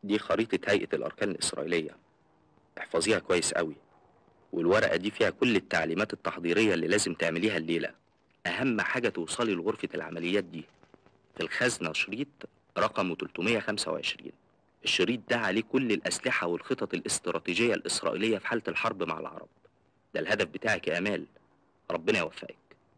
دي خريطة هيئة الأركان الإسرائيلية احفظيها كويس قوي والورقة دي فيها كل التعليمات التحضيرية اللي لازم تعمليها الليلة أهم حاجة توصلي لغرفة العمليات دي في الخزنة شريط رقمه 325 الشريط ده عليه كل الأسلحة والخطط الاستراتيجية الإسرائيلية في حالة الحرب مع العرب ده الهدف بتاعك يا أمال ربنا يوفقك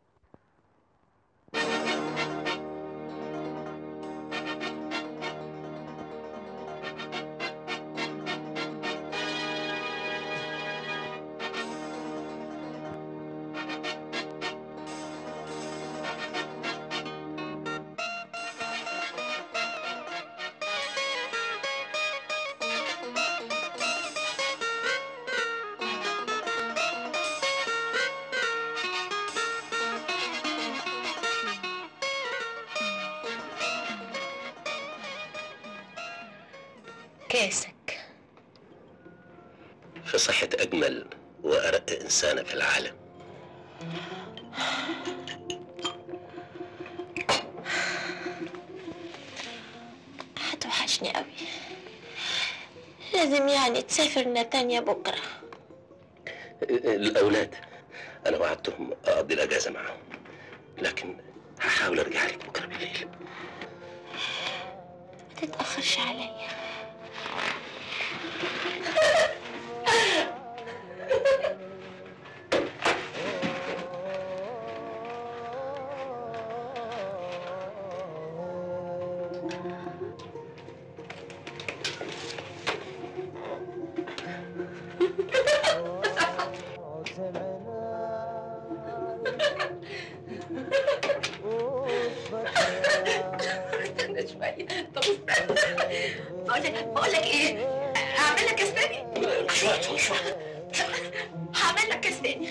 كاسك في صحة أجمل وأرق إنسانة في العالم هتوحشني قوي لازم يعني تسافر نتانيا بكرة الأولاد أنا وعدتهم أقضي الأجازة معهم لكن هحاول أرجع لك بكرة بالليل ما تتأخرش عليا استنى شوية طب استنى بقول لك بقول لك ايه اعمل لك كاس تاني مش وقت مش وقت هعمل لك كاس تاني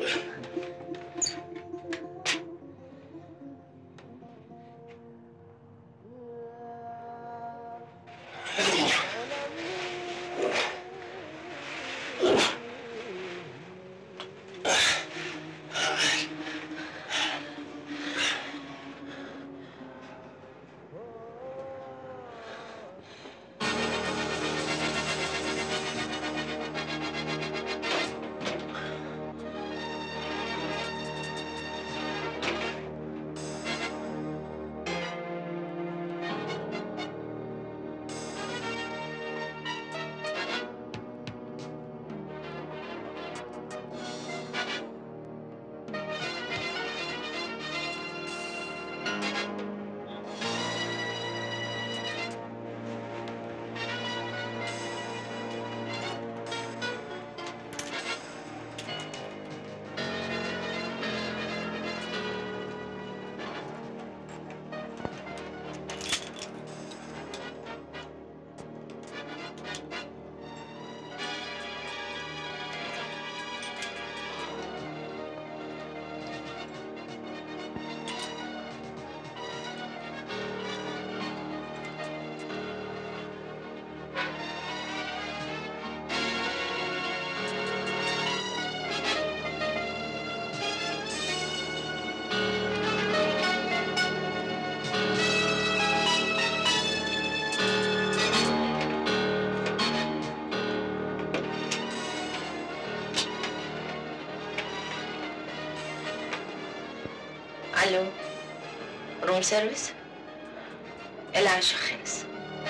الو روم سيرفيس العشاء خلص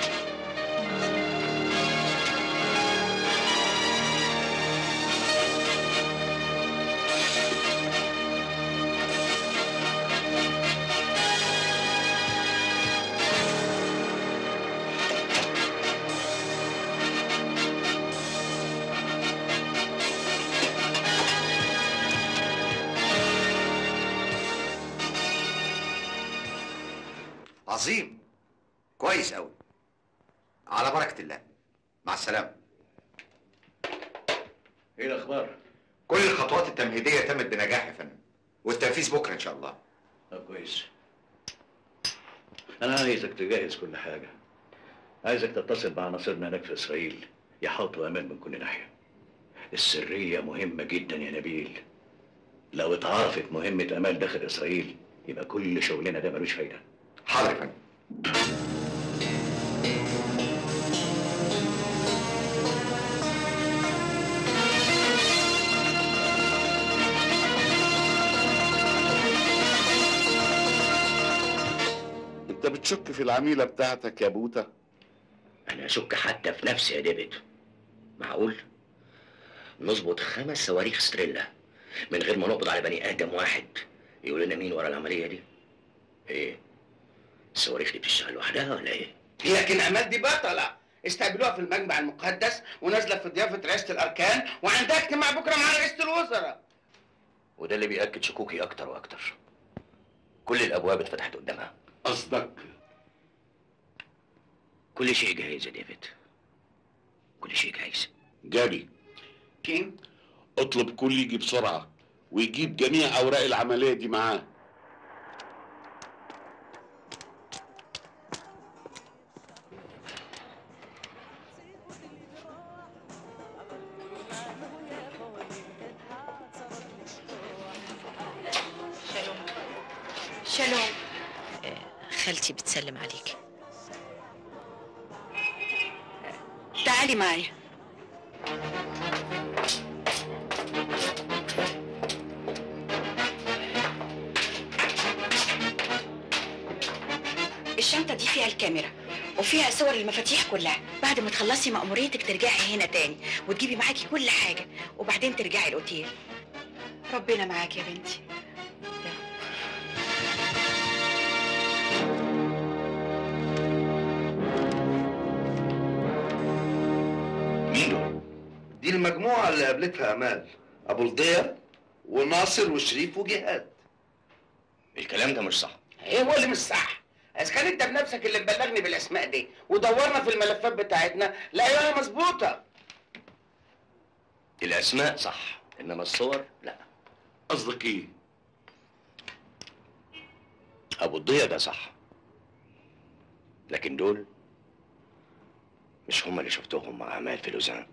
عظيم كويس قوي على بركة الله مع السلامة ايه الاخبار؟ كل الخطوات التمهيدية تمت بنجاح يا فندم والتنفيذ بكرة إن شاء الله طب كويس انا عايزك تجهز كل حاجه عايزك تتصل بعناصرنا هناك في اسرائيل يحاطوا امان من كل ناحيه السريه مهمه جدا يا نبيل لو اتعرفت مهمه امال داخل اسرائيل يبقى كل شغلنا ده ملوش فايده حاضر يا فندم بتشك في العميلة بتاعتك يا بوتا انا اشك حتى في نفسي يا ديفيد معقول نظبط خمس صواريخ ستريلا من غير ما نقبض على بني ادم واحد يقول لنا مين ورا العمليه دي ايه الصواريخ دي بتشتغل لوحدها ولا ايه لكن امال دي بطله استقبلوها في المجمع المقدس ونازله في ضيافه رئاسه الاركان وعندها اجتماع بكره مع رئيسه الوزراء وده اللي بيأكد شكوكي اكتر واكتر كل الابواب اتفتحت قدامها قصدك كل شيء جاهز يا ديفيد كل شيء جاهز جابي كين اطلب كل يجي بسرعة ويجيب جميع أوراق العملية دي معاه شالوم شالوم خالتي بتسلم عليك تعالي معايا الشنطة دي فيها الكاميرا وفيها صور المفاتيح كلها بعد ما تخلصي مأموريتك ترجعي هنا تاني وتجيبي معاكي كل حاجة وبعدين ترجعي الأوتيل ربنا معاك يا بنتي مين دول دي المجموعة اللي قابلتها أمال أبو الضياء وناصر وشريف وجهاد الكلام ده مش صح ايه هو اللي مش صح اذا كان انت بنفسك اللي مبلغني بالاسماء دي ودورنا في الملفات بتاعتنا لقيناها مظبوطه الاسماء صح انما الصور لا قصدك إيه؟ ابو الضياء ده صح لكن دول مش هم اللي شفتهم مع عماد في لوزان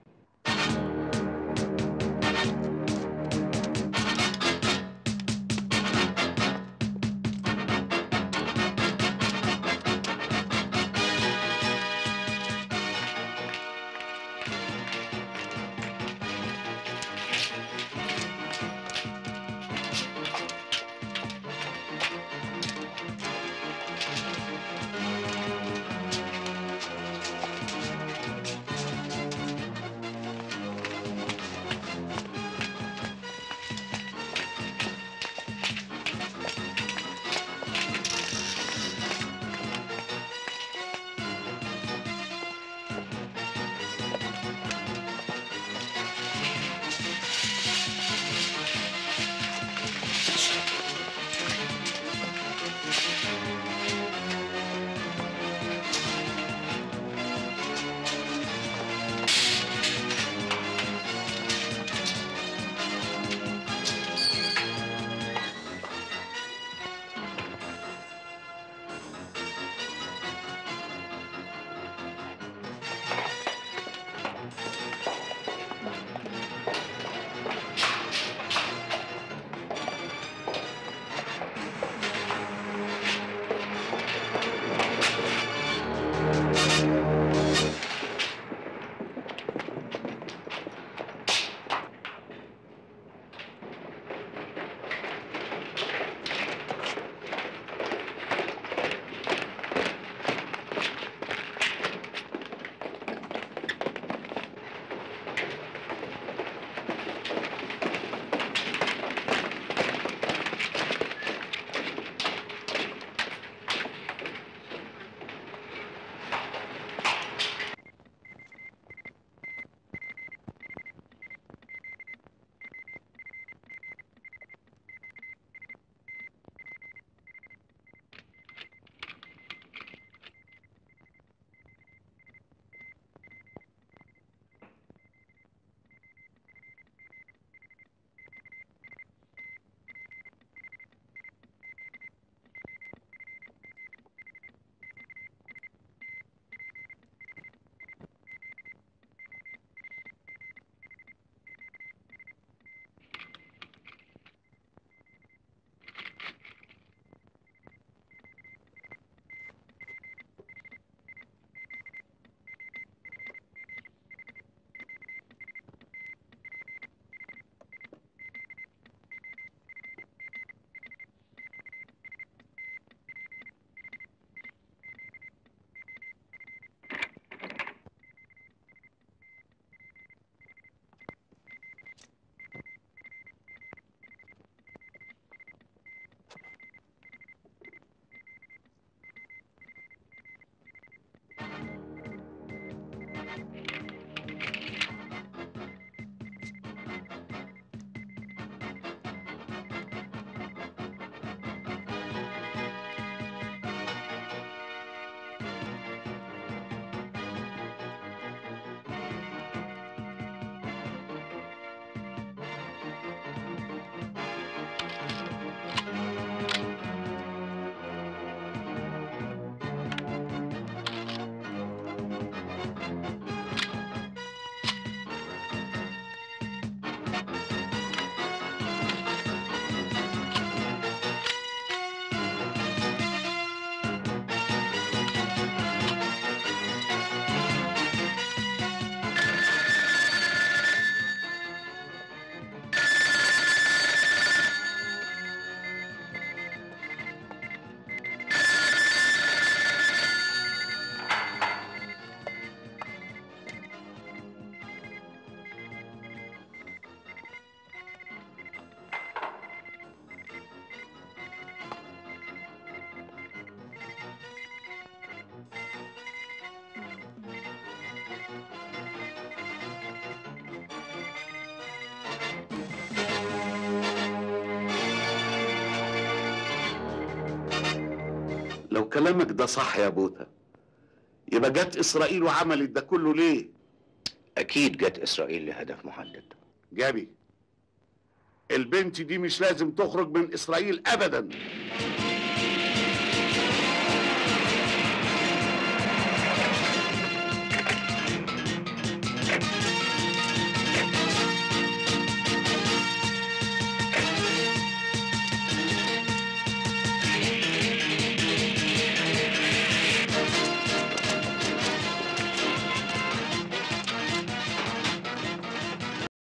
لو كلامك ده صح يا بوتا يبقى جت اسرائيل وعملت ده كله ليه اكيد جت اسرائيل لهدف محدد جابي البنت دي مش لازم تخرج من اسرائيل ابدا